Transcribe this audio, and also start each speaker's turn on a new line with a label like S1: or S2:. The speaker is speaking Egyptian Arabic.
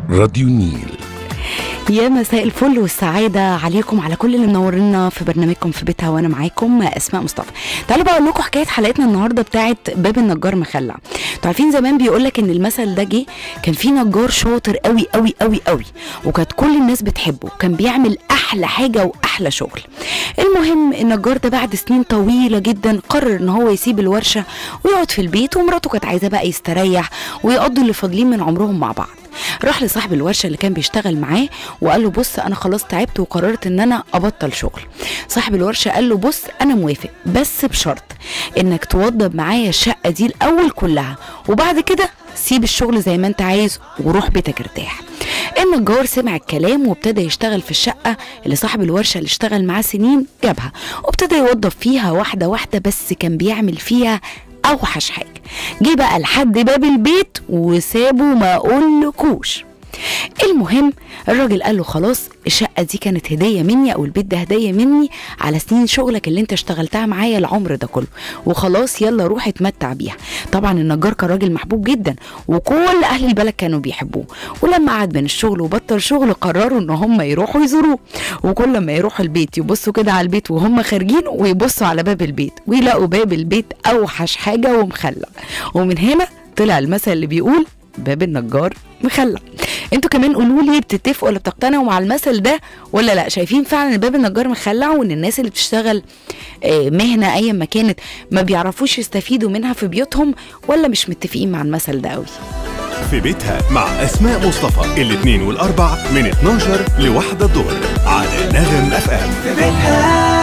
S1: راديو نيل
S2: يا مساء الفل والسعادة عليكم على كل اللي منورنا في برنامجكم في بيتها وانا معاكم اسماء مصطفى. تعالوا بقى اقول لكم حكاية حلقتنا النهاردة بتاعت باب النجار مخلع. انتوا عارفين زمان بيقول لك ان المثل ده جه كان في نجار شاطر قوي قوي قوي قوي وكانت كل الناس بتحبه كان بيعمل احلى حاجة واحلى شغل. المهم النجار ده بعد سنين طويلة جدا قرر ان هو يسيب الورشة ويقعد في البيت ومراته كانت عايزاه بقى يستريح ويقضوا اللي فاضلين من عمرهم مع بعض. راح لصاحب الورشه اللي كان بيشتغل معاه وقال له بص انا خلاص تعبت وقررت ان انا ابطل شغل صاحب الورشه قال له بص انا موافق بس بشرط انك توضب معايا الشقه دي الاول كلها وبعد كده سيب الشغل زي ما انت عايز وروح بيتك ارتاح النجار سمع الكلام وابتدى يشتغل في الشقة اللي صاحب الورشة اللي اشتغل معاه سنين جابها وابتدى يوظف فيها واحدة واحدة بس كان بيعمل فيها اوحش حاجه جه بقى لحد باب البيت وسابه ما اقولكوش المهم الراجل قال له خلاص الشقه دي كانت هديه مني او البيت ده هديه مني على سنين شغلك اللي انت اشتغلتها معايا العمر ده كله وخلاص يلا روح اتمتع بيها طبعا النجار كان راجل محبوب جدا وكل اهل البلد كانوا بيحبوه ولما قعد من الشغل وبطل شغل قرروا ان هم يروحوا يزوروه وكل ما يروحوا البيت يبصوا كده على البيت وهم خارجين ويبصوا على باب البيت ويلاقوا باب البيت اوحش حاجه ومخلع ومن هنا طلع المثل اللي بيقول باب النجار مخلع انتوا كمان قولوا لي بتتفقوا ولا بتقتنعوا مع المثل ده ولا لا شايفين فعلا ان باب النجار مخلع وان الناس اللي بتشتغل آه، مهنه ايا ما كانت ما بيعرفوش يستفيدوا منها في بيوتهم ولا مش متفقين مع المثل ده قوي
S3: في بيتها مع أسماء مصطفى الاثنين والأربع من 12 لواحدة الظهر على نغم أف أم
S4: في بيتها